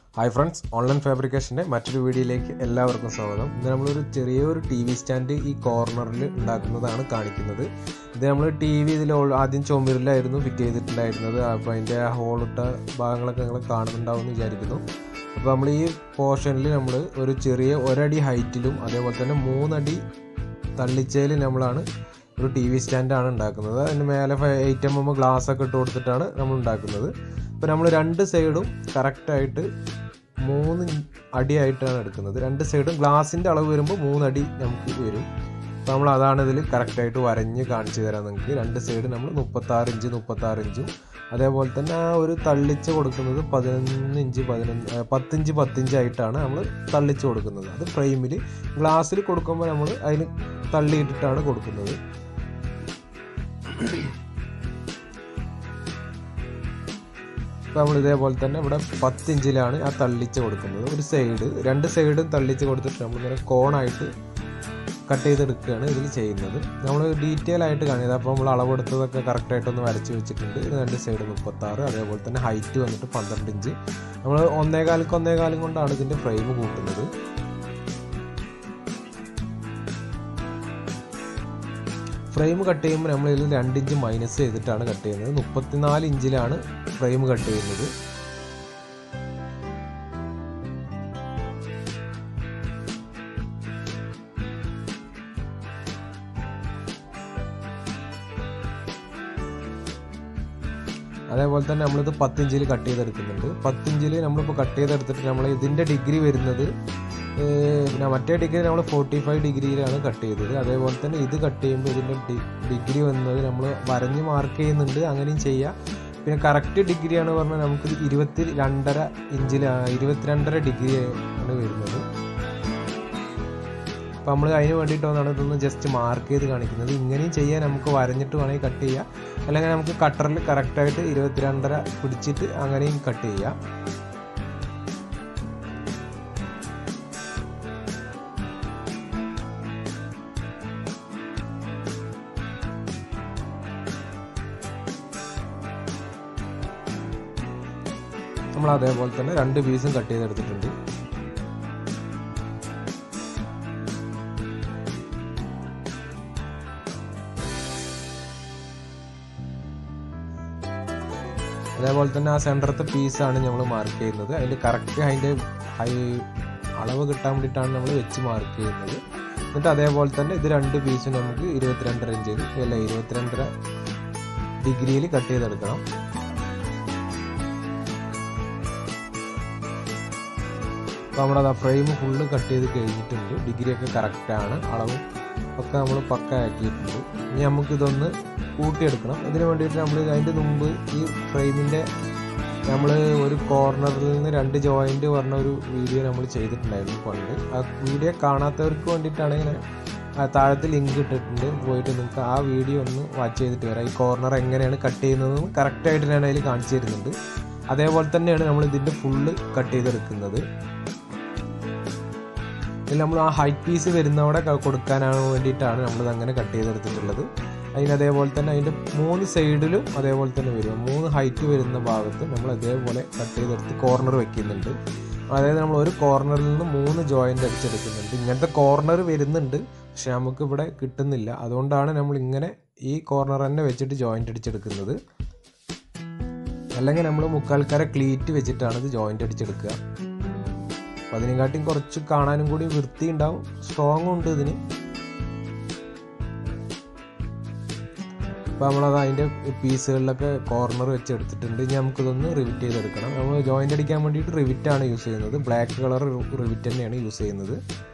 hi friends online ഫാബ്രിക്കേഷൻ്റെ മറ്റൊരു വീഡിയോയിലേക്ക് എല്ലാവർക്കും സ്വാഗതം ഇത് നമ്മളൊരു ചെറിയൊരു ടി വി സ്റ്റാൻഡ് ഈ കോർണറിൽ ഉണ്ടാക്കുന്നതാണ് കാണിക്കുന്നത് ഇത് നമ്മൾ ടി വി ഇതിൽ ഓൾ- ആദ്യം ചുമരിലായിരുന്നു ഫിറ്റ് ചെയ്തിട്ടുണ്ടായിരുന്നത് അപ്പോൾ അതിൻ്റെ ഹോളിട്ട ഭാഗങ്ങളൊക്കെ നിങ്ങൾ കാണുന്നുണ്ടാവും എന്ന് വിചാരിക്കുന്നു അപ്പോൾ നമ്മൾ ഈ പോർഷനിൽ നമ്മൾ ഒരു ചെറിയ ഒരടി ഹൈറ്റിലും അതേപോലെ തന്നെ മൂന്നടി തള്ളിച്ചയിൽ നമ്മളാണ് ഒരു ടി വി സ്റ്റാൻഡാണ് ഉണ്ടാക്കുന്നത് അതിന് മേലെ എയ്റ്റ് എം എം ഗ്ലാസ് ഒക്കെ ഇട്ട് കൊടുത്തിട്ടാണ് നമ്മൾ ഉണ്ടാക്കുന്നത് ഇപ്പോൾ നമ്മൾ രണ്ട് സൈഡും കറക്റ്റായിട്ട് മൂന്ന് അടിയായിട്ടാണ് എടുക്കുന്നത് രണ്ട് സൈഡും ഗ്ലാസിൻ്റെ അളവ് വരുമ്പോൾ മൂന്നടി നമുക്ക് വരും അപ്പോൾ നമ്മൾ അതാണ് ഇതിൽ കറക്റ്റായിട്ട് വരഞ്ഞ് കാണിച്ചു തരാം നിങ്ങൾക്ക് രണ്ട് സൈഡ് നമ്മൾ മുപ്പത്താറ് ഇഞ്ച് മുപ്പത്താറ് ഇഞ്ചും അതേപോലെ തന്നെ ആ ഒരു തള്ളിച്ച് കൊടുക്കുന്നത് പതിനൊന്ന് ഇഞ്ച് പതിനൊന്ന് ഏ, പത്തിഞ്ച് പത്തിഞ്ചായിട്ടാണ് നമ്മൾ തള്ളിച്ച് കൊടുക്കുന്നത് അത് ഫ്രെയിമിൽ ഗ്ലാസ്സിൽ കൊടുക്കുമ്പോൾ നമ്മൾ അതിന് തള്ളിയിട്ടിട്ടാണ് കൊടുക്കുന്നത് ഇപ്പോൾ നമ്മൾ ഇതേപോലെ തന്നെ ഇവിടെ പത്ത് ഇഞ്ചിലാണ് ആ തള്ളിച്ച് കൊടുക്കുന്നത് ഒരു സൈഡ് രണ്ട് സൈഡും തള്ളിച്ച് കൊടുത്തിട്ട് നമ്മളിങ്ങനെ കോണായിട്ട് കട്ട് ചെയ്തെടുക്കുകയാണ് ഇതിൽ ചെയ്യുന്നത് നമ്മൾ ഡീറ്റെയിൽ ആയിട്ട് കാണിയത് അപ്പോൾ നമ്മൾ അളവെടുത്തതൊക്കെ കറക്റ്റായിട്ടൊന്ന് വരച്ച് വെച്ചിട്ടുണ്ട് ഇത് രണ്ട് സൈഡ് മുപ്പത്താറ് അതേപോലെ തന്നെ ഹൈറ്റ് വന്നിട്ട് പന്ത്രണ്ട് ഇഞ്ച് നമ്മൾ ഒന്നേകാലിക്ക് ഒന്നേകാലും കൊണ്ടാണ് ഇതിൻ്റെ ഫ്രെയിം കൂട്ടുന്നത് ഫ്രെയിം കട്ട് ചെയ്യുമ്പോൾ നമ്മൾ ഇതിൽ രണ്ട് ഇഞ്ച് മൈനസ് ചെയ്തിട്ടാണ് കട്ട് ചെയ്യുന്നത് മുപ്പത്തിനാല് ഇഞ്ചിലാണ് ഫ്രെയിം കട്ട് ചെയ്യുന്നത് അതേപോലെ തന്നെ നമ്മളിത് പത്തിഞ്ചിൽ കട്ട് ചെയ്തെടുക്കുന്നുണ്ട് പത്തിഞ്ചിൽ നമ്മളിപ്പോൾ കട്ട് ചെയ്തെടുത്തിട്ട് നമ്മൾ ഇതിൻ്റെ ഡിഗ്രി വരുന്നത് ഏഹ്, പിന്നെ മറ്റേ ഡിഗ്രി നമ്മൾ ഫോർട്ടി ഫൈവ് ഡിഗ്രിയിലാണ് കട്ട് ചെയ്തത് അതേപോലെ തന്നെ ഇത് കട്ട് ചെയ്യുമ്പോൾ ഇതിൻ്റെ ഡിഗ്രി വന്നത് നമ്മൾ വരഞ്ഞ് മാർക്ക് ചെയ്യുന്നുണ്ട് അങ്ങനെയും ചെയ്യാം പിന്നെ കറക്റ്റ് ഡിഗ്രിയാണ് പറഞ്ഞാൽ നമുക്ക് ഇരുപത്തി രണ്ടര ഇഞ്ചിൽ ഇരുപത്തിരണ്ടര ഡിഗ്രി ആണ് വരുന്നത് അപ്പോൾ നമ്മൾ അതിന് വേണ്ടിയിട്ടാണ് ഇതൊന്ന് ജസ്റ്റ് മാർക്ക് ചെയ്ത് കാണിക്കുന്നത് ഇങ്ങനെയും ചെയ്യാൻ നമുക്ക് വരഞ്ഞിട്ട് വേണമെങ്കിൽ കട്ട് ചെയ്യാം അല്ലെങ്കിൽ നമുക്ക് കട്ടറിൽ കറക്റ്റായിട്ട് ഇരുപത്തിരണ്ടര പിടിച്ചിട്ട് അങ്ങനെയും കട്ട് ചെയ്യാം നമ്മൾ അതേപോലെ തന്നെ രണ്ട് പീസും കട്ട് ചെയ്തെടുത്തിട്ടുണ്ട് അതേപോലെ തന്നെ ആ സെൻറ്ററത്തെ പീസാണ് നമ്മൾ മാർക്ക് ചെയ്യുന്നത് അതിൻ്റെ കറക്റ്റ് അതിൻ്റെ ഹൈ അളവ് കിട്ടാൻ വേണ്ടിയിട്ടാണ് നമ്മൾ വെച്ച് മാർക്ക് ചെയ്യുന്നത് എന്നിട്ട് അതേപോലെ തന്നെ ഇത് രണ്ട് പീസും നമുക്ക് ഇരുപത്തിരണ്ടര ഇഞ്ചിൽ അല്ല ഇരുപത്തിരണ്ടര ഡിഗ്രിയിൽ കട്ട് ചെയ്തെടുക്കണം അപ്പോൾ നമ്മുടെ ആ ഫ്രെയിം ഫുള്ള് കട്ട് ചെയ്ത് കഴിഞ്ഞിട്ടുണ്ട് ഡിഗ്രി ഒക്കെ കറക്റ്റാണ് അളവും ഒക്കെ നമ്മൾ പക്ക ആക്കിയിട്ടുണ്ട് ഇനി നമുക്ക് ഇതൊന്ന് കൂട്ടിയെടുക്കണം ഇതിന് വേണ്ടിയിട്ട് നമ്മൾ അതിൻ്റെ മുമ്പ് ഈ ഫ്രെയിമിൻ്റെ നമ്മൾ ഒരു കോർണറിൽ നിന്ന് രണ്ട് ജോയിൻ്റ് പറഞ്ഞ ഒരു വീഡിയോ നമ്മൾ ചെയ്തിട്ടുണ്ടായിരുന്നു പണ്ട് ആ വീഡിയോ കാണാത്തവർക്ക് വേണ്ടിയിട്ടാണ് ഇങ്ങനെ ആ താഴത്ത് ലിങ്ക് ഇട്ടിട്ടുണ്ട് പോയിട്ട് നിങ്ങൾക്ക് ആ വീഡിയോ ഒന്ന് വാച്ച് ചെയ്തിട്ട് വരാം ഈ കോർണർ എങ്ങനെയാണ് കട്ട് ചെയ്യുന്നതെന്ന് കറക്റ്റായിട്ട് ഞാൻ അതിൽ കാണിച്ചു തരുന്നുണ്ട് അതേപോലെ തന്നെയാണ് നമ്മൾ ഇതിൻ്റെ ഫുള്ള് കട്ട് ചെയ്തെടുക്കുന്നത് ഇതിൽ നമ്മൾ ആ ഹൈറ്റ് പീസ് വരുന്നവിടെ ക- കൊടുക്കാനാണ് വേണ്ടിയിട്ടാണ് നമ്മളിത് അങ്ങനെ കട്ട് ചെയ്തെടുത്തിട്ടുള്ളത് അതിന് അതേപോലെ തന്നെ അതിൻ്റെ മൂന്ന് സൈഡിലും അതേപോലെ തന്നെ വരും മൂന്ന് ഹൈറ്റ് വരുന്ന ഭാഗത്ത് നമ്മൾ അതേപോലെ കട്ട് ചെയ്തെടുത്ത് കോർണർ വെക്കുന്നുണ്ട് അതായത് നമ്മൾ ഒരു കോർണറിൽ നിന്ന് മൂന്ന് ജോയിൻ്റ് അടിച്ചെടുക്കുന്നുണ്ട് ഇങ്ങനത്തെ കോർണർ വരുന്നുണ്ട് പക്ഷെ നമുക്ക് ഇവിടെ കിട്ടുന്നില്ല അതുകൊണ്ടാണ് നമ്മൾ ഇങ്ങനെ ഈ കോർണർ തന്നെ വെച്ചിട്ട് ജോയിൻ്റ് അടിച്ചെടുക്കുന്നത് അല്ലെങ്കിൽ നമ്മൾ മുക്കാൽക്കാരെ ക്ലീറ്റ് വെച്ചിട്ടാണ് ഇത് ജോയിൻ്റ് അടിച്ചെടുക്കുക അപ്പം അതിനെക്കാട്ടിയും കുറച്ച് കാണാനും കൂടി വൃത്തി ഉണ്ടാവും സ്ട്രോങ് ഉണ്ട് ഇതിന് അപ്പോൾ നമ്മളത് അതിൻ്റെ പീസുകളിലൊക്കെ കോർണർ വെച്ച് എടുത്തിട്ടുണ്ട് ഇനി നമുക്കിതൊന്ന് റിവിറ്റ് ചെയ്തെടുക്കണം നമ്മൾ ജോയിൻ്റ് അടിക്കാൻ വേണ്ടിയിട്ട് റിവിറ്റാണ് യൂസ് ചെയ്യുന്നത് ബ്ലാക്ക് കളർ റിവിറ്റ് തന്നെയാണ് യൂസ് ചെയ്യുന്നത്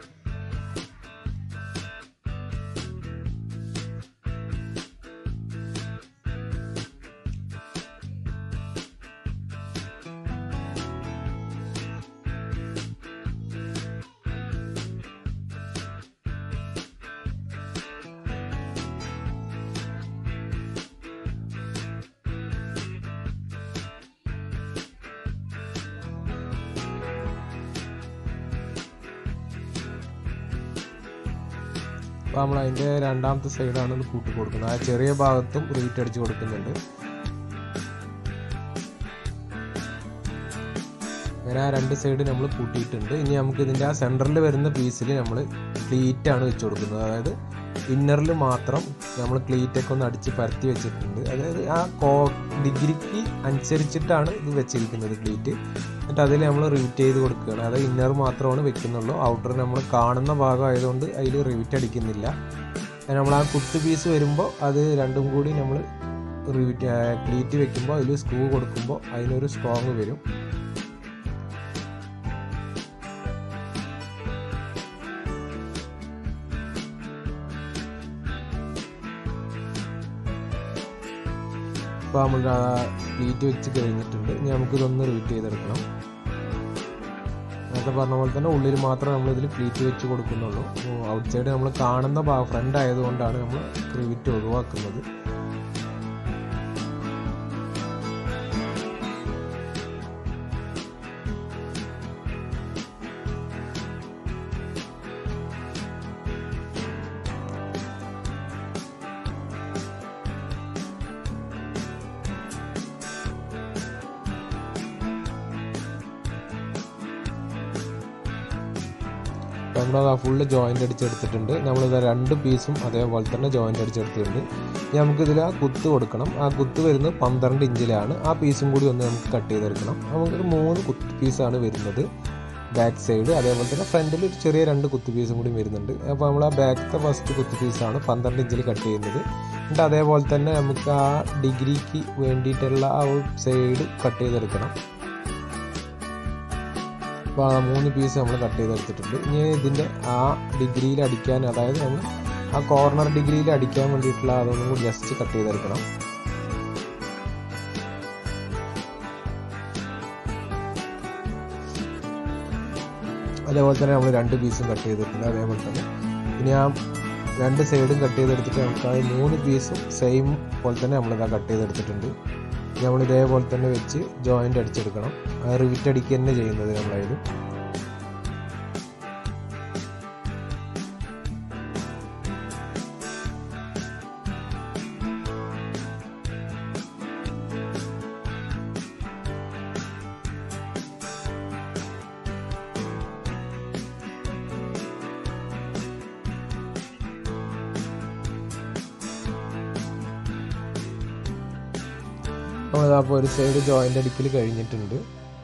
അപ്പോൾ നമ്മൾ അതിൻ്റെ രണ്ടാമത്തെ സൈഡാണ് ഇത് കൂട്ടി കൊടുക്കുന്നത് ആ ചെറിയ ഭാഗത്തും റിവിറ്റ് അടിച്ച് കൊടുക്കുന്നുണ്ട് അങ്ങനെ ആ രണ്ട് സൈഡ് നമ്മൾ കൂട്ടിയിട്ടുണ്ട് ഇനി നമുക്ക് ഇതിൻ്റെ ആ സെൻറ്ററിൽ വരുന്ന പീസിൽ നമ്മൾ ക്ലീറ്റാണ് വെച്ച് കൊടുക്കുന്നത് അതായത് ഇന്നറിൽ മാത്രം നമ്മൾ ക്ലീറ്റൊക്കെ ഒന്ന് അടിച്ച് പരത്തി വെച്ചിട്ടുണ്ട് അതായത് ആ കോ ഡിഗ്രിക്ക് അനുസരിച്ചിട്ടാണ് ഇത് വെച്ചിരിക്കുന്നത് ക്ലീറ്റ് എന്നിട്ട് അതിൽ നമ്മൾ റിവിറ്റ് ചെയ്ത് കൊടുക്കുകയാണ് അതായത് ഇന്നർ മാത്രമാണ് വെക്കുന്നുള്ളൂ ഔട്ടർ നമ്മൾ കാണുന്ന ഭാഗം ആയതുകൊണ്ട് അതിൽ റിവിറ്റ് അടിക്കുന്നില്ല നമ്മൾ ആ കുത്ത് പീസ് വരുമ്പോൾ അത് രണ്ടും കൂടി നമ്മൾ റിവിറ്റ് ക്ലീറ്റ് വെക്കുമ്പോൾ അതിൽ സ്ക്രൂ കൊടുക്കുമ്പോൾ അതിനൊരു സ്ട്രോങ് വരും ഇപ്പോൾ നമ്മൾ ക്ലീറ്റ് വെച്ച് കഴിഞ്ഞിട്ടുണ്ട് ഇനി നമുക്കിതൊന്ന് റിവിറ്റ് ചെയ്തെടുക്കണം നേരത്തെ പറഞ്ഞ പോലെ തന്നെ ഉള്ളിൽ മാത്രമേ നമ്മൾ ഇതിൽ ക്ലീറ്റ് വെച്ച് കൊടുക്കുന്നുള്ളൂ ഔട്ട് സൈഡ് നമ്മൾ കാണുന്ന ഭാഗം ഫ്രണ്ട് ആയതുകൊണ്ടാണ് നമ്മൾ റിവിറ്റ് ഒഴിവാക്കുന്നത് നമ്മൾ ഫുള്ള് ജോയിൻ്റ് അടിച്ചെടുത്തിട്ടുണ്ട് നമ്മളിത് രണ്ട് പീസും അതേപോലെ തന്നെ ജോയിൻ്റ് അടിച്ചെടുത്തിട്ടുണ്ട് ഇനി നമുക്കിതിൽ ആ കുത്ത് കൊടുക്കണം ആ കുത്ത് വരുന്നത് പന്ത്രണ്ട് ഇഞ്ചിലാണ് ആ പീസും കൂടി ഒന്ന് നമുക്ക് കട്ട് ചെയ്തെടുക്കണം നമുക്കൊരു മൂന്ന് കുത്ത് പീസാണ് വരുന്നത് ബാക്ക് സൈഡ് അതേപോലെ തന്നെ ഫ്രണ്ടിൽ ഒരു ചെറിയ രണ്ട് കുത്ത് പീസും കൂടി വരുന്നുണ്ട് അപ്പോൾ നമ്മൾ ആ ബാക്കത്തെ ഫസ്റ്റ് കുത്ത് പീസാണ് പന്ത്രണ്ട് ഇഞ്ചിൽ കട്ട് ചെയ്യുന്നത് എന്നിട്ട് അതേപോലെ തന്നെ നമുക്ക് ആ ഡിഗ്രിക്ക് വേണ്ടിയിട്ടുള്ള ആ ഒരു സൈഡ് കട്ട് ചെയ്തെടുക്കണം അപ്പോൾ ആ മൂന്ന് പീസ് നമ്മൾ കട്ട് ചെയ്തെടുത്തിട്ടുണ്ട് ഇനി ഇതിൻ്റെ ആ ഡിഗ്രിയിൽ അടിക്കാൻ അതായത് നമ്മൾ ആ കോർണർ ഡിഗ്രിയിൽ അടിക്കാൻ വേണ്ടിയിട്ടുള്ള അതൊന്നും കൂടി ജസ്റ്റ് കട്ട് ചെയ്തെടുക്കണം അതേപോലെ തന്നെ നമ്മൾ രണ്ട് പീസും കട്ട് ചെയ്തിട്ടുണ്ട് അതേപോലെ തന്നെ ഇനി ആ രണ്ട് സൈഡും കട്ട് ചെയ്തെടുത്തിട്ട് നമുക്ക് ആ മൂന്ന് പീസും സെയിം പോലെ തന്നെ നമ്മളിതാ കട്ട് ചെയ്തെടുത്തിട്ടുണ്ട് നമ്മൾ ഇതേപോലെ തന്നെ വെച്ച് ജോയിൻ്റ് അടിച്ചെടുക്കണം റിവിറ്റ് അടിക്കുക തന്നെ ചെയ്യുന്നത് നമ്മളതിൽ അപ്പോൾ ഒരു സൈഡ് ജോയിൻ്റ് അടിക്കൽ കഴിഞ്ഞിട്ടുണ്ട്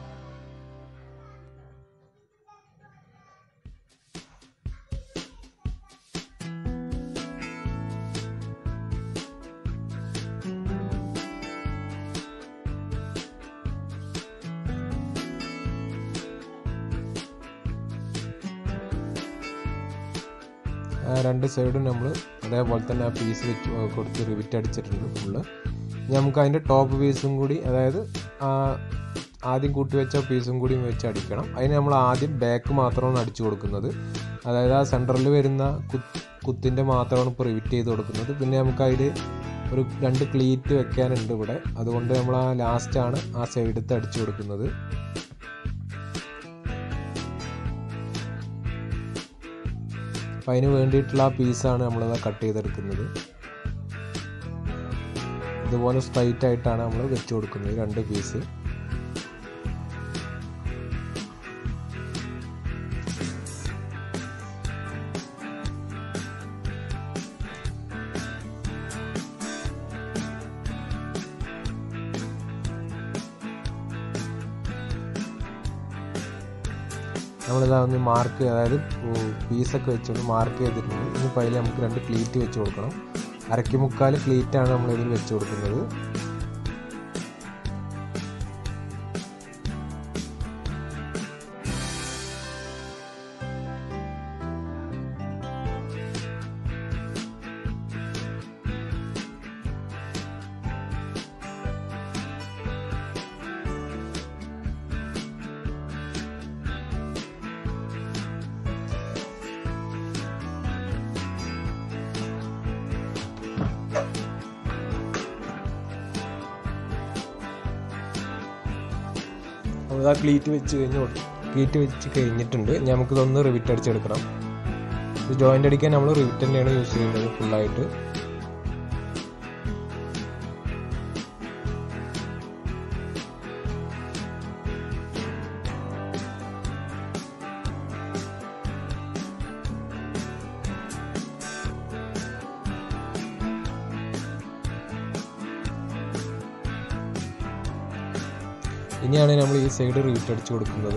രണ്ട് സൈഡും നമ്മൾ അതേപോലെ തന്നെ ആ പീസ് വെച്ച് കൊടുത്ത് റിവിറ്റ് അടിച്ചിട്ടുണ്ട് ഫുള്ള് നമുക്ക് അതിൻ്റെ ടോപ്പ് പീസും കൂടി അതായത് ആദ്യം കൂട്ടി വെച്ച പീസും കൂടി വെച്ച് അടിക്കണം അതിന് നമ്മൾ ആദ്യം ബാക്ക് മാത്രമാണ് അടിച്ചു കൊടുക്കുന്നത് അതായത് ആ സെൻറ്ററിൽ വരുന്ന കുത്തിൻ്റെ മാത്രമാണ് ഇപ്പോൾ റിവിറ്റ് ചെയ്ത് കൊടുക്കുന്നത് പിന്നെ നമുക്ക് അതിൽ ഒരു രണ്ട് ക്ലീറ്റ് വെക്കാനുണ്ട് ഇവിടെ അതുകൊണ്ട് നമ്മൾ ആ ലാസ്റ്റാണ് ആ സൈഡത്ത് അടിച്ചു കൊടുക്കുന്നത് അപ്പം അതിന് വേണ്ടിയിട്ടുള്ള ആ പീസാണ് നമ്മളിത് കട്ട് ചെയ്തെടുക്കുന്നത് ഇതുപോലെ സ്ട്രൈറ്റ് ആയിട്ടാണ് നമ്മൾ വെച്ച് കൊടുക്കുന്നത് രണ്ട് പീസ് നമ്മളിതാ ഒന്ന് മാർക്ക് അതായത് പീസൊക്കെ വെച്ചുകൊണ്ട് മാർക്ക് ചെയ്തിട്ടുണ്ട് ഇനിയിപ്പോൾ അതിൽ നമുക്ക് രണ്ട് ക്ലീറ്റ് വെച്ച് കൊടുക്കണം അരക്കി മുക്കാൽ ക്ലീറ്റാണ് നമ്മൾ ഇതിൽ വെച്ച് കൊടുക്കുന്നത് നമ്മൾ ആ ക്ലീറ്റ് വെച്ച് കഴിഞ്ഞ് ക്ലീറ്റ് വെച്ച് കഴിഞ്ഞിട്ടുണ്ട് ഇനി നമുക്കിതൊന്ന് റിവിറ്റ് അടിച്ചെടുക്കണം ഇത് ജോയിൻ്റ് അടിക്കാൻ നമ്മൾ റിവിറ്റ് തന്നെയാണ് യൂസ് ചെയ്യുന്നത് ഫുള്ളായിട്ട് ഇനിയാണ് നമ്മൾ ഈ സൈഡ് റീറ്റ് അടിച്ചു കൊടുക്കുന്നത്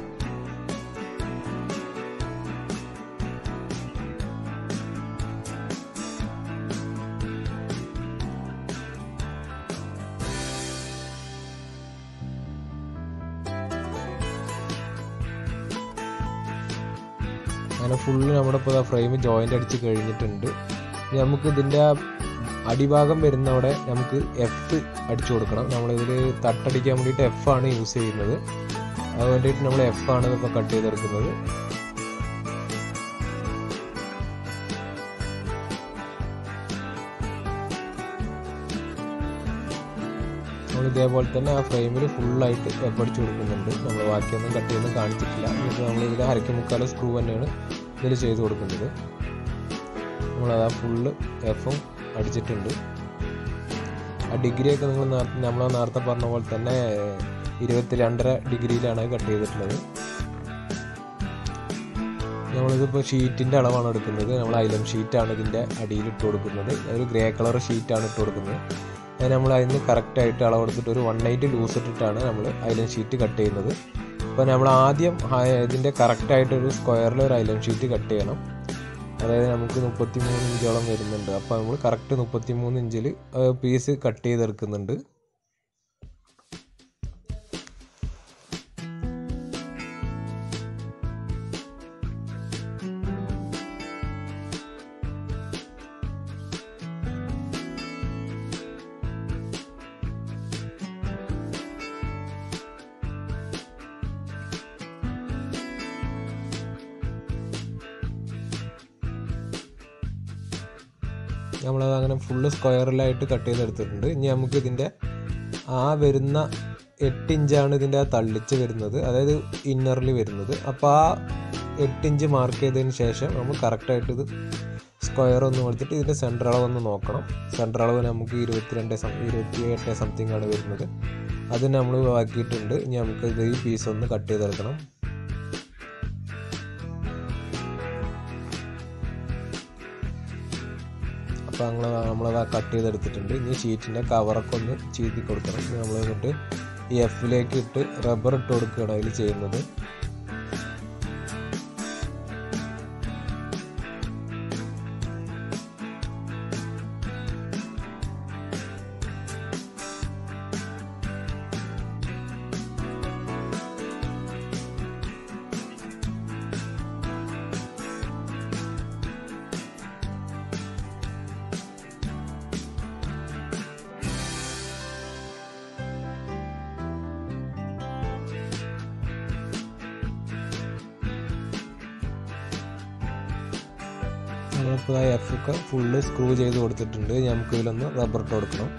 അങ്ങനെ ഫുള്ള് നമ്മുടെ ഇപ്പോൾ ഫ്രെയിം ജോയിൻ്റ് അടിച്ച് കഴിഞ്ഞിട്ടുണ്ട് ഇനി നമുക്ക് ഇതിൻ്റെ അടിഭാഗം വരുന്ന അവിടെ നമുക്ക് എഫ് അടിച്ചു കൊടുക്കണം നമ്മളിതിൽ തട്ടടിക്കാൻ വേണ്ടിയിട്ട് എഫ് ആണ് യൂസ് ചെയ്യുന്നത് അത് വേണ്ടിയിട്ട് നമ്മൾ എഫ് ആണ് ഇപ്പോൾ കട്ട് ചെയ്തെടുക്കുന്നത് നമ്മൾ ഇതേപോലെ തന്നെ ആ ഫ്രെയിമിൽ ഫുള്ളായിട്ട് എഫ് അടിച്ചു കൊടുക്കുന്നുണ്ട് നമ്മൾ ബാക്കിയൊന്നും കട്ട് ചെയ്യുന്നത് കാണിച്ചിട്ടില്ല എന്നിട്ട് നമ്മൾ ഇതിൽ അരക്കി മുക്കാല സ്ക്രൂ തന്നെയാണ് ഇതിൽ ചെയ്ത് കൊടുക്കുന്നത് നമ്മളത് ആ ഫുള്ള് എഫും അടിച്ചിട്ടുണ്ട് ആ ഡിഗ്രിയൊക്കെ നിങ്ങൾ നമ്മൾ നേരത്തെ പറഞ്ഞ പോലെ തന്നെ ഇരുപത്തി രണ്ടര ഡിഗ്രിയിലാണ് കട്ട് ചെയ്തിട്ടുള്ളത് നമ്മളിതിപ്പോൾ ഷീറ്റിൻ്റെ അളവാണ് എടുക്കുന്നത് നമ്മൾ ഐലം ഷീറ്റാണ് ഇതിൻ്റെ അടിയിൽ ഇട്ട് കൊടുക്കുന്നത് ഒരു ഗ്രേ കളർ ഷീറ്റാണ് ഇട്ട് കൊടുക്കുന്നത് അത് നമ്മൾ അതിന് കറക്റ്റായിട്ട് അളവെടുത്തിട്ട് ഒരു വൺ എയ്റ്റ് ലൂസ് ഇട്ടിട്ടാണ് നമ്മൾ ഐലൻ ഷീറ്റ് കട്ട് ചെയ്യുന്നത് അപ്പോൾ നമ്മൾ ആദ്യം ഇതിൻ്റെ കറക്റ്റായിട്ടൊരു സ്ക്വയറിൽ ഒരു ഐലൻ ഷീറ്റ് കട്ട് ചെയ്യണം അതായത് നമുക്ക് മുപ്പത്തി മൂന്ന് ഇഞ്ചോളം വരുന്നുണ്ട് അപ്പോൾ നമ്മൾ കറക്റ്റ് മുപ്പത്തി മൂന്ന് ഇഞ്ചിൽ പീസ് കട്ട് ചെയ്തെടുക്കുന്നുണ്ട് നമ്മളത് അങ്ങനെ ഫുള്ള് സ്ക്വയറിലായിട്ട് കട്ട് ചെയ്തെടുത്തിട്ടുണ്ട് ഇനി നമുക്ക് ഇതിൻ്റെ ആ വരുന്ന എട്ട് ഇഞ്ചാണ് ഇതിൻ്റെ ആ തള്ളിച്ച് വരുന്നത് അതായത് ഇന്നറിൽ വരുന്നത് അപ്പോൾ ആ എട്ട് ഇഞ്ച് മാർക്ക് ചെയ്തതിന് ശേഷം നമ്മൾ കറക്റ്റായിട്ട് ഇത് സ്ക്വയർ ഒന്ന് കൊടുത്തിട്ട് ഇതിൻ്റെ സെൻറ്റർ അളവ് ഒന്ന് നോക്കണം സെൻറ്റർ അളവ് നമുക്ക് ഇരുപത്തിരണ്ട് സം ഇരുപത്തി എട്ട് സംതിങ് ആണ് വരുന്നത് അത് നമ്മൾ ആക്കിയിട്ടുണ്ട് ഇനി നമുക്ക് ഇത് ഈ പീസ് ഒന്ന് കട്ട് ചെയ്തെടുക്കണം അപ്പോൾ നമ്മൾ നമ്മളത് കട്ട് ചെയ്തെടുത്തിട്ടുണ്ട് ഇനി ഷീറ്റിൻ്റെ കവറൊക്കെ ഒന്ന് ചീതി കൊടുക്കണം നമ്മൾ എന്നിട്ട് ഈ എഫിലേക്ക് ഇട്ട് റബ്ബർ ഇട്ട് കൊടുക്കുകയാണ് അതിൽ ചെയ്യുന്നത് നമ്മളിപ്പോൾ ആ എഫ് ഒക്കെ ഫുള്ള് സ്ക്രൂ ചെയ്ത് കൊടുത്തിട്ടുണ്ട് നമുക്ക് ഇതിലൊന്ന് റബ്ബർ ഇട്ട് കൊടുക്കണം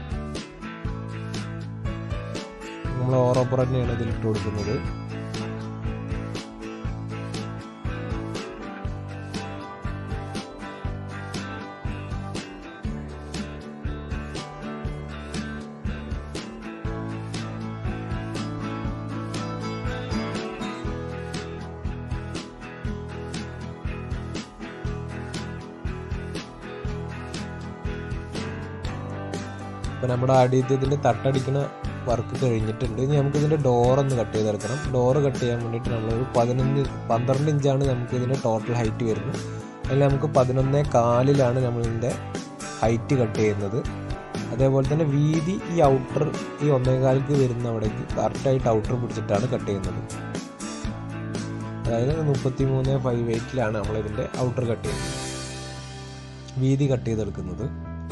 നമ്മൾ ഓ റബ്ബർ തന്നെയാണ് ഇതിൽ ഇട്ട് കൊടുക്കുന്നത് ഇപ്പം നമ്മുടെ അടിയത്തിൻ്റെ തട്ടടിക്കുന്ന വർക്ക് കഴിഞ്ഞിട്ടുണ്ട് ഇനി നമുക്ക് ഇതിൻ്റെ ഡോറൊന്ന് കട്ട് ചെയ്തെടുക്കണം ഡോറ് കട്ട് ചെയ്യാൻ വേണ്ടിയിട്ട് നമ്മളൊരു പതിനൊന്ന് പന്ത്രണ്ട് ഇഞ്ചാണ് നമുക്ക് ഇതിൻ്റെ ടോട്ടൽ ഹൈറ്റ് വരുന്നത് അതിൽ നമുക്ക് പതിനൊന്നേ കാലിലാണ് നമ്മളിതിൻ്റെ ഹൈറ്റ് കട്ട് ചെയ്യുന്നത് അതേപോലെ തന്നെ വീതി ഈ ഔട്ടർ ഈ ഒന്നേകാലിക്ക് വരുന്ന അവിടേക്ക് കറക്റ്റായിട്ട് ഔട്ടർ പിടിച്ചിട്ടാണ് കട്ട് ചെയ്യുന്നത് അതായത് മുപ്പത്തി മൂന്ന് ഫൈവ് എയ്റ്റിലാണ് നമ്മളിതിൻ്റെ ഔട്ടർ കട്ട് ചെയ്യുന്നത് വീതി കട്ട് ചെയ്തെടുക്കുന്നത്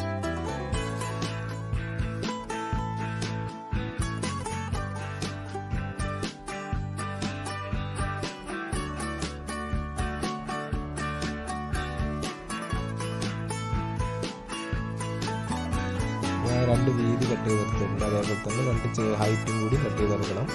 ഞാൻ രണ്ട് വീതി കട്ട് ചെയ്തെടുത്തിട്ടുണ്ട് അതേപോലെ തന്നെ രണ്ട് ഹൈറ്റും കൂടി കട്ട് ചെയ്തെടുക്കണം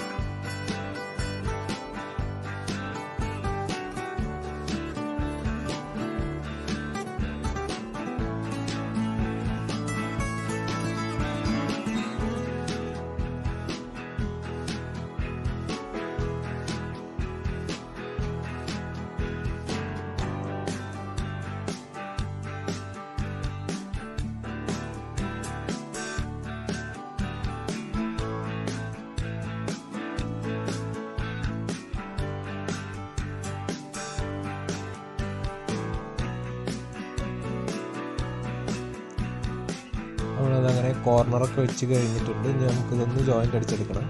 നമ്മൾ അങ്ങനെ കോർണറൊക്കെ വെച്ച് കഴിഞ്ഞിട്ടുണ്ട് ഇനി നമുക്കിതൊന്ന് ജോയിൻ്റ് അടിച്ചെടുക്കണം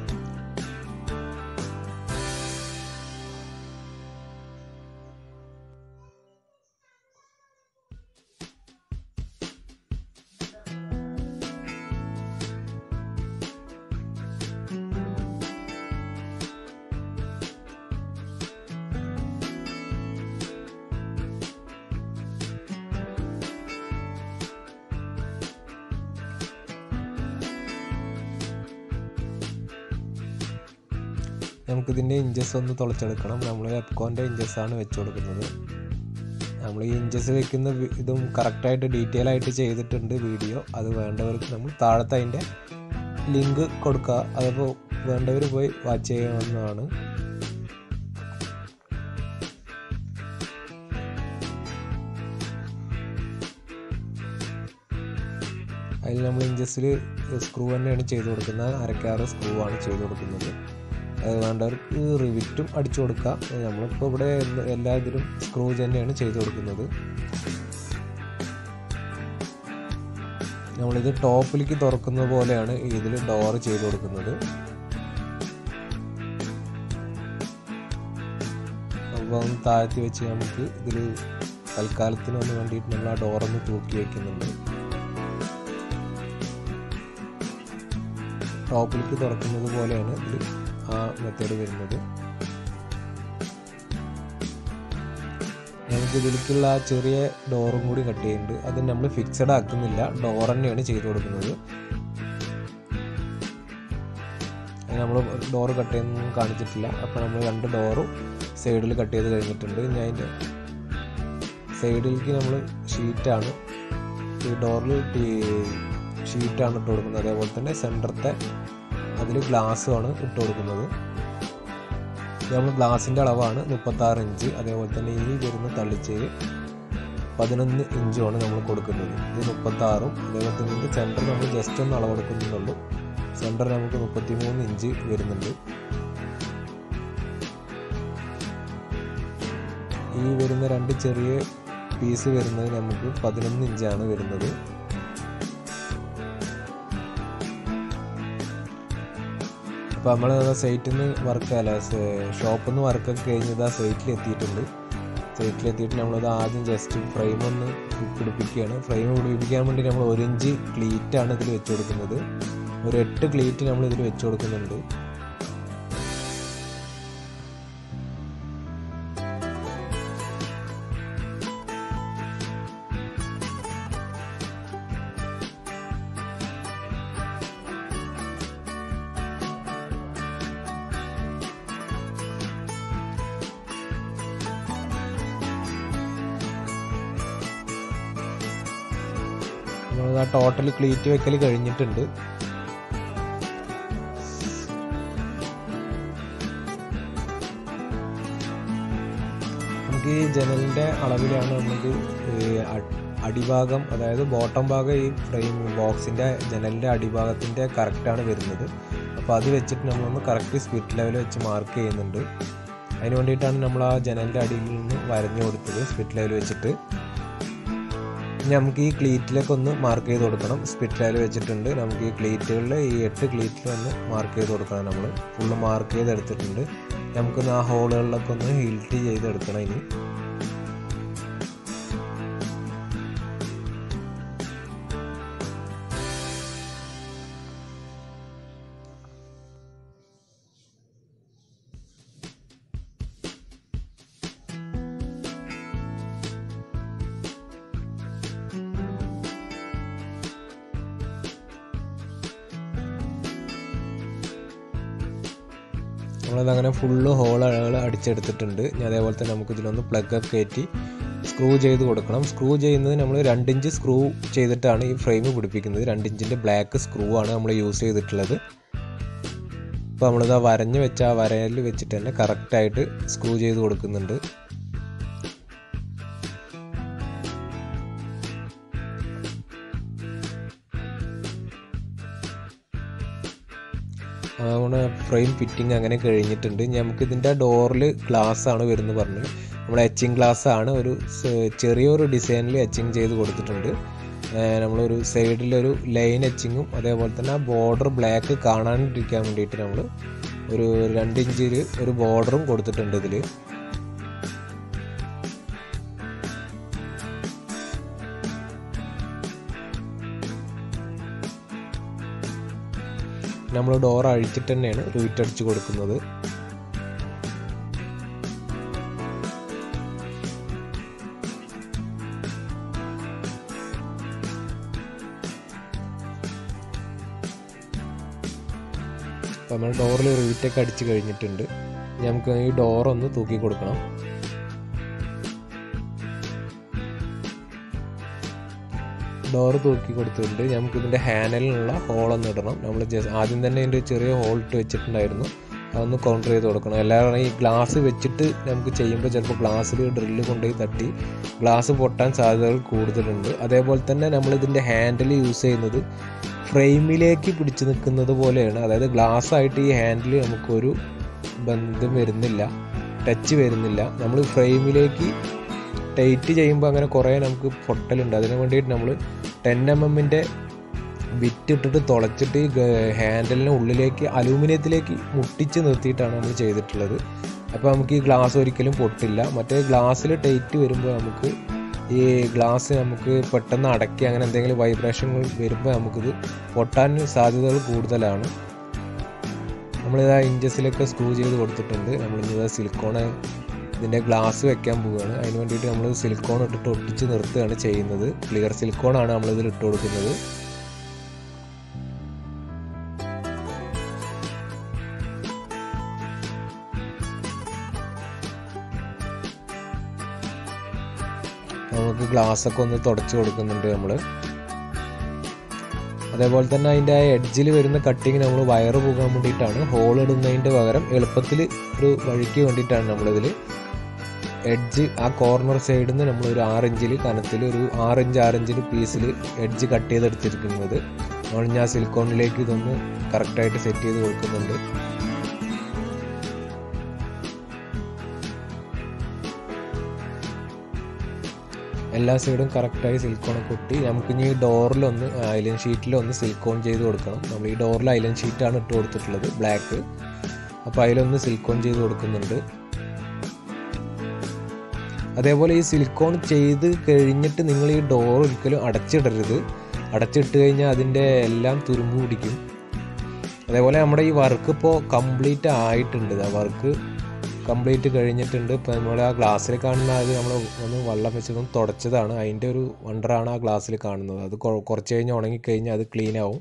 നമുക്കിതിൻ്റെ ഇഞ്ചസ് ഒന്ന് തുളച്ചെടുക്കണം നമ്മൾ എപ്കോൻ്റെ ഇഞ്ചസാണ് വെച്ച് കൊടുക്കുന്നത് നമ്മൾ ഈ ഇഞ്ചസ് വെക്കുന്ന വി- ഇതും കറക്റ്റായിട്ട് ഡീറ്റെയിൽ ആയിട്ട് ചെയ്തിട്ടുണ്ട് വീഡിയോ അത് വേണ്ടവർക്ക് നമ്മൾ താഴത്തെ അതിൻ്റെ ലിങ്ക് കൊടുക്കുക അതപ്പോൾ വേണ്ടവർ പോയി വാച്ച് ചെയ്യാവുന്നതാണ് അതിൽ നമ്മൾ ഇഞ്ചസിൽ സ്ക്രൂ തന്നെയാണ് ചെയ്ത് കൊടുക്കുന്നത് അരക്കാറ് സ്ക്രൂ ആണ് ചെയ്ത് കൊടുക്കുന്നത് അത് വേണ്ടവർക്ക് റിവിറ്റും അടിച്ചു കൊടുക്കാം നമ്മളിപ്പോൾ ഇവിടെ എല്ലാ- എല്ലാ ഇതിലും സ്ക്രൂ തന്നെയാണ് ചെയ്ത് കൊടുക്കുന്നത് നമ്മളിത് ടോപ്പിലേക്ക് തുറക്കുന്ന പോലെയാണ് ഇതിൽ ഡോർ ചെയ്ത് കൊടുക്കുന്നത് അപ്പോൾ ഒന്ന് താഴ്ത്തി വെച്ച് നമുക്ക് ഇതിൽ തൽക്കാലത്തിന് ഒന്ന് വേണ്ടിയിട്ട് നമ്മൾ ആ ഡോറൊന്ന് തൂക്കി വയ്ക്കുന്നുണ്ട് ടോപ്പിലേക്ക് തുറക്കുന്നത് പോലെയാണ് ഇതിൽ ആ മെത്തേഡ് വരുന്നത് നമുക്ക് ഇതിലേക്കുള്ള ആ ചെറിയ ഡോറും കൂടി കട്ട് ചെയ്യുന്നുണ്ട് അത് നമ്മൾ ഫിക്സഡ് ആക്കുന്നില്ല ഡോർ തന്നെയാണ് ചെയ്ത് കൊടുക്കുന്നത് നമ്മൾ ഡോർ കട്ട് ചെയ്യുന്നൊന്നും കാണിച്ചിട്ടില്ല അപ്പോൾ നമ്മൾ രണ്ട് ഡോറും സൈഡിൽ കട്ട് ചെയ്ത് കഴിഞ്ഞിട്ടുണ്ട് ഇനി അതിൻ്റെ സൈഡിലേക്ക് നമ്മൾ ഷീറ്റാണ് ഈ ഡോറിൽ ഷീറ്റാണ് ഇട്ട് കൊടുക്കുന്നത് അതേപോലെ തന്നെ സെൻറ്ററത്തെ അതിൽ ഗ്ലാസ്സുമാണ് ഇട്ട് കൊടുക്കുന്നത് ഇത് നമ്മൾ ഗ്ലാസിൻ്റെ അളവാണ് മുപ്പത്താറ് ഇഞ്ച് അതേപോലെ തന്നെ ഈ വരുന്ന തള്ളിച്ചേര് പതിനൊന്ന് ഇഞ്ചുമാണ് നമ്മൾ കൊടുക്കുന്നത് ഇത് മുപ്പത്താറും അതേപോലെ തന്നെ ഇതിൻ്റെ സെൻറ്റർ നമ്മൾ ജസ്റ്റ് ഒന്ന് അളവെടുക്കുന്നുള്ളൂ സെൻറ്റർ നമുക്ക് മുപ്പത്തിമൂന്ന് ഇഞ്ച് വരുന്നുണ്ട് ഈ വരുന്ന രണ്ട് ചെറിയ പീസ് വരുന്നത് നമുക്ക് പതിനൊന്ന് ഇഞ്ചാണ് വരുന്നത് അപ്പോൾ നമ്മൾ സൈറ്റിൽ നിന്ന് വർക്ക് അല്ല ഷോപ്പിൽ നിന്ന് വർക്കൊക്കെ കഴിഞ്ഞത് ആ സൈറ്റിൽ എത്തിയിട്ടുണ്ട് സൈറ്റിൽ എത്തിയിട്ട് നമ്മളത് ആദ്യം ജസ്റ്റ് ഫ്രെയിം ഒന്ന് പിടിപ്പിക്കുകയാണ് ഫ്രെയിം പിടിപ്പിക്കാൻ വേണ്ടി നമ്മൾ ഒരു ഇഞ്ച് ക്ലീറ്റാണ് ഇതിൽ വെച്ച് കൊടുക്കുന്നത് ഒരു എട്ട് ക്ലീറ്റ് നമ്മൾ ഇതിൽ വെച്ച് കൊടുക്കുന്നുണ്ട് നമ്മൾ ആ ടോട്ടൽ ക്ലീറ്റ് വെക്കൽ കഴിഞ്ഞിട്ടുണ്ട് നമുക്ക് ഈ ജനലിൻ്റെ അളവിലാണ് നമുക്ക് ഈ അ- അടിഭാഗം അതായത് ബോട്ടം ഭാഗം ഈ ഫ്രെയിം ബോക്സിൻ്റെ ജനലിൻ്റെ അടിഭാഗത്തിൻ്റെ കറക്റ്റാണ് വരുന്നത് അപ്പോൾ അത് വെച്ചിട്ട് നമ്മളൊന്ന് കറക്റ്റ് സ്പിറ്റ് ലെവൽ വെച്ച് മാർക്ക് ചെയ്യുന്നുണ്ട് അതിന് വേണ്ടിയിട്ടാണ് നമ്മൾ ആ ജനലിൻ്റെ അടിയിൽ നിന്ന് വരഞ്ഞു കൊടുത്തത് സ്പിറ്റ് ലെവൽ വെച്ചിട്ട് ഇനി നമുക്ക് ഈ ക്ലീറ്റിലേക്ക് ഒന്ന് മാർക്ക് ചെയ്ത് കൊടുക്കണം സ്പിറ്റ് ലെവൽ വെച്ചിട്ടുണ്ട് നമുക്ക് ഈ ക്ലീറ്റുകളിൽ ഈ എട്ട് ക്ലീറ്റിൽ ഒന്ന് മാർക്ക് ചെയ്ത് കൊടുക്കണം നമ്മൾ ഫുള്ള് മാർക്ക് ചെയ്ത് എടുത്തിട്ടുണ്ട് നമുക്കൊന്ന് ആ ഹോളുകളിലൊക്കെ ഒന്ന് ഹിൽറ്റ് ചെയ്ത് എടുക്കണം ഇനി നമ്മളത് അങ്ങനെ ഫുള്ള് ഹോളുകൾ അടിച്ചെടുത്തിട്ടുണ്ട് ഇനി അതേപോലെ തന്നെ നമുക്ക് ഇതിലൊന്ന് പ്ലഗ് ഒക്കെ കയറ്റി സ്ക്രൂ ചെയ്ത് കൊടുക്കണം സ്ക്രൂ ചെയ്യുന്നത് നമ്മൾ രണ്ടിഞ്ച് സ്ക്രൂ ചെയ്തിട്ടാണ് ഈ ഫ്രെയിം പിടിപ്പിക്കുന്നത് രണ്ടിഞ്ചിൻ്റെ ബ്ലാക്ക് സ്ക്രൂ ആണ് നമ്മൾ യൂസ് ചെയ്തിട്ടുള്ളത് അപ്പോൾ നമ്മളിത് ആ വരഞ്ഞ് വെച്ച ആ വരയിൽ വെച്ചിട്ട് തന്നെ കറക്റ്റായിട്ട് സ്ക്രൂ ചെയ്ത് കൊടുക്കുന്നുണ്ട് അതുകൊണ്ട് ഫ്രെയിം ഫിറ്റിംഗ് അങ്ങനെ കഴിഞ്ഞിട്ടുണ്ട് ഇനി നമുക്ക് ഇതിൻ്റെ ഡോറിൽ ഗ്ലാസ് ആണ് വരുന്നത് പറഞ്ഞു നമ്മൾ എച്ചിങ് ഗ്ലാസ് ആണ് ഒരു സ- ചെറിയൊരു ഡിസൈനിൽ എച്ചിങ് ചെയ്ത് കൊടുത്തിട്ടുണ്ട് നമ്മളൊരു സൈഡിലൊരു ലൈൻ എച്ചിങ്ങും അതേപോലെ തന്നെ ആ ബോർഡർ ബ്ലാക്ക് കാണാണ്ടിരിക്കാൻ വേണ്ടിയിട്ട് നമ്മൾ ഒരു രണ്ട് ഇഞ്ചിൽ ഒരു ബോർഡറും കൊടുത്തിട്ടുണ്ട് ഇതിൽ നമ്മൾ ഡോർ അഴിച്ചിട്ട് തന്നെയാണ് റൂറ്റ് അടിച്ച് കൊടുക്കുന്നത് അപ്പോൾ നമ്മൾ ഡോറിൽ റൂറ്റൊക്കെ അടിച്ച് കഴിഞ്ഞിട്ടുണ്ട് നമുക്ക് ഈ ഡോർ ഒന്ന് തൂക്കി കൊടുക്കണം ഡോർ തൂക്കി കൊടുത്തിട്ടുണ്ട് നമുക്ക് ഇതിൻ്റെ ഹാൻഡലിനുള്ള ഹോളൊന്ന് ഇടണം നമ്മൾ ജസ്റ്റ് ആദ്യം തന്നെ ഇതിൻ്റെ ചെറിയ ഹോൾ ഇട്ട് വെച്ചിട്ടുണ്ടായിരുന്നു അതൊന്ന് കൗണ്ടർ ചെയ്ത് കൊടുക്കണം എല്ലാവരും ഈ ഗ്ലാസ് വെച്ചിട്ട് നമുക്ക് ചെയ്യുമ്പോൾ ചിലപ്പോൾ ഗ്ലാസ്സിൽ ഡ്രില്ല് കൊണ്ടുപോയി തട്ടി ഗ്ലാസ് പൊട്ടാൻ സാധ്യതകൾ കൂടുതലുണ്ട് അതേപോലെ തന്നെ നമ്മൾ ഇതിൻ്റെ ഹാൻഡിൽ യൂസ് ചെയ്യുന്നത് ഫ്രെയിമിലേക്ക് പിടിച്ചു നിൽക്കുന്നത് പോലെയാണ് അതായത് ഗ്ലാസ് ആയിട്ട് ഈ ഹാൻഡിൽ നമുക്കൊരു ബന്ധം വരുന്നില്ല ടച്ച് വരുന്നില്ല നമ്മൾ ഫ്രെയിമിലേക്ക് ടൈറ്റ് ചെയ്യുമ്പോൾ അങ്ങനെ കുറേ നമുക്ക് പൊട്ടലുണ്ട് അതിന് വേണ്ടിയിട്ട് നമ്മൾ ടെൻ എം എമ്മിൻ്റെ ബിറ്റ് ഇട്ടിട്ട് തുളച്ചിട്ട് ഈ ഹാൻഡലിന് ഉള്ളിലേക്ക് അലൂമിനിയത്തിലേക്ക് മുട്ടിച്ച് നിർത്തിയിട്ടാണ് നമ്മൾ ചെയ്തിട്ടുള്ളത് അപ്പോൾ നമുക്ക് ഈ ഗ്ലാസ് ഒരിക്കലും പൊട്ടില്ല മറ്റേ ഗ്ലാസ്സിൽ ടൈറ്റ് വരുമ്പോൾ നമുക്ക് ഈ ഗ്ലാസ് നമുക്ക് പെട്ടെന്ന് അടക്കി അങ്ങനെ എന്തെങ്കിലും വൈബ്രേഷനുകൾ വരുമ്പോൾ നമുക്കിത് പൊട്ടാൻ സാധ്യതകൾ കൂടുതലാണ് നമ്മളിതാ ഇഞ്ചസിലൊക്കെ സ്ക്രൂ ചെയ്ത് കൊടുത്തിട്ടുണ്ട് നമ്മളിതാ സിലിക്കോണ് ഇതിൻ്റെ ഗ്ലാസ് വെക്കാൻ പോവുകയാണ് അതിന് വേണ്ടിയിട്ട് നമ്മൾ സിലിക്കോൺ ഇട്ടിട്ട് ഒട്ടിച്ച് നിർത്തുകയാണ് ചെയ്യുന്നത് ക്ലിയർ സിലിക്കോണാണ് നമ്മളിതിൽ ഇട്ട് കൊടുക്കുന്നത് നമുക്ക് ഗ്ലാസ് ഒക്കെ ഒന്ന് തുടച്ച് കൊടുക്കുന്നുണ്ട് നമ്മൾ അതേപോലെ തന്നെ അതിൻ്റെ ആ എഡ്ജിൽ വരുന്ന കട്ടിങ് നമ്മൾ വയറ് പോകാൻ വേണ്ടിയിട്ടാണ് ഹോൾ ഇടുന്നതിൻ്റെ പകരം എളുപ്പത്തിൽ ഒരു വഴിക്ക് വേണ്ടിയിട്ടാണ് നമ്മളിതിൽ എഡ്ജ് ആ കോർണർ സൈഡിൽ നിന്ന് നമ്മൾ ഒരു ആറിഞ്ചിൽ കനത്തിൽ ഒരു ആറിഞ്ച് ആറിഞ്ചിൽ പീസിൽ എഡ്ജ് കട്ട് ചെയ്തെടുത്തിരിക്കുന്നത് നമ്മൾ ഞാൻ സിലിക്കോണിലേക്ക് ഇതൊന്ന് കറക്റ്റായിട്ട് സെറ്റ് ചെയ്ത് കൊടുക്കുന്നുണ്ട് എല്ലാ സൈഡും കറക്റ്റായി സിലിക്കോൺ കൊട്ടി നമുക്ക് ഇനി ഡോറിലൊന്ന് ഐലൻ ഷീറ്റിലൊന്ന് സിലിക്കോൺ ചെയ്ത് കൊടുക്കണം നമ്മൾ ഈ ഡോറിൽ ഐലൻ ഷീറ്റാണ് ഇട്ട് കൊടുത്തിട്ടുള്ളത് ബ്ലാക്ക് അപ്പോൾ അതിലൊന്ന് സിലിക്കോൺ ചെയ്ത് കൊടുക്കുന്നുണ്ട് അതേപോലെ ഈ സിലിക്കോൺ ചെയ്ത് കഴിഞ്ഞിട്ട് നിങ്ങൾ ഈ ഡോർ ഒരിക്കലും അടച്ചിടരുത് അടച്ചിട്ട് കഴിഞ്ഞാൽ അതിൻ്റെ എല്ലാം തുരുമ്പ് പിടിക്കും അതേപോലെ നമ്മുടെ ഈ വർക്ക് ഇപ്പോൾ കംപ്ലീറ്റ് ആയിട്ടുണ്ട് ആ വർക്ക് കംപ്ലീറ്റ് കഴിഞ്ഞിട്ടുണ്ട് ഇപ്പോൾ നമ്മൾ ആ ഗ്ലാസ്സിൽ കാണുന്ന അത് നമ്മൾ ഒന്ന് വെള്ളം വെച്ചതൊന്ന് തുടച്ചതാണ് അതിൻ്റെ ഒരു വണ്ടറാണ് ആ ഗ്ലാസ്സിൽ കാണുന്നത് അത് കുറച്ച് കഴിഞ്ഞ് ഉണങ്ങിക്കഴിഞ്ഞാൽ അത് ക്ലീൻ ആവും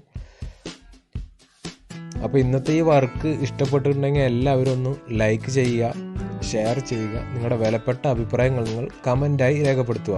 അപ്പോൾ ഇന്നത്തെ ഈ വർക്ക് ഇഷ്ടപ്പെട്ടിട്ടുണ്ടെങ്കിൽ എല്ലാവരും ഒന്ന് ലൈക്ക് ചെയ്യുക ഷെയർ ചെയ്യുക നിങ്ങളുടെ വിലപ്പെട്ട അഭിപ്രായങ്ങൾ നിങ്ങൾ കമൻ്റായി രേഖപ്പെടുത്തുക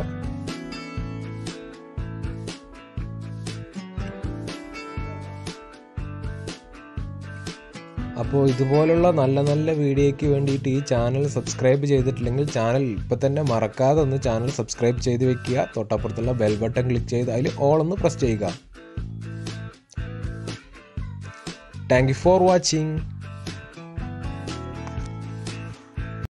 അപ്പോൾ ഇതുപോലുള്ള നല്ല നല്ല വീഡിയോയ്ക്ക് വേണ്ടിയിട്ട് ഈ ചാനൽ സബ്സ്ക്രൈബ് ചെയ്തിട്ടില്ലെങ്കിൽ ചാനൽ ഇപ്പം തന്നെ മറക്കാതെ ഒന്ന് ചാനൽ സബ്സ്ക്രൈബ് ചെയ്ത് വെക്കുക തൊട്ടപ്പുറത്തുള്ള ബെൽ ബട്ടൺ ക്ലിക്ക് ചെയ്ത് അതിൽ ഓൾ ഒന്ന് പ്രസ് ചെയ്യുക താങ്ക് യു ഫോർ വാച്ചിങ്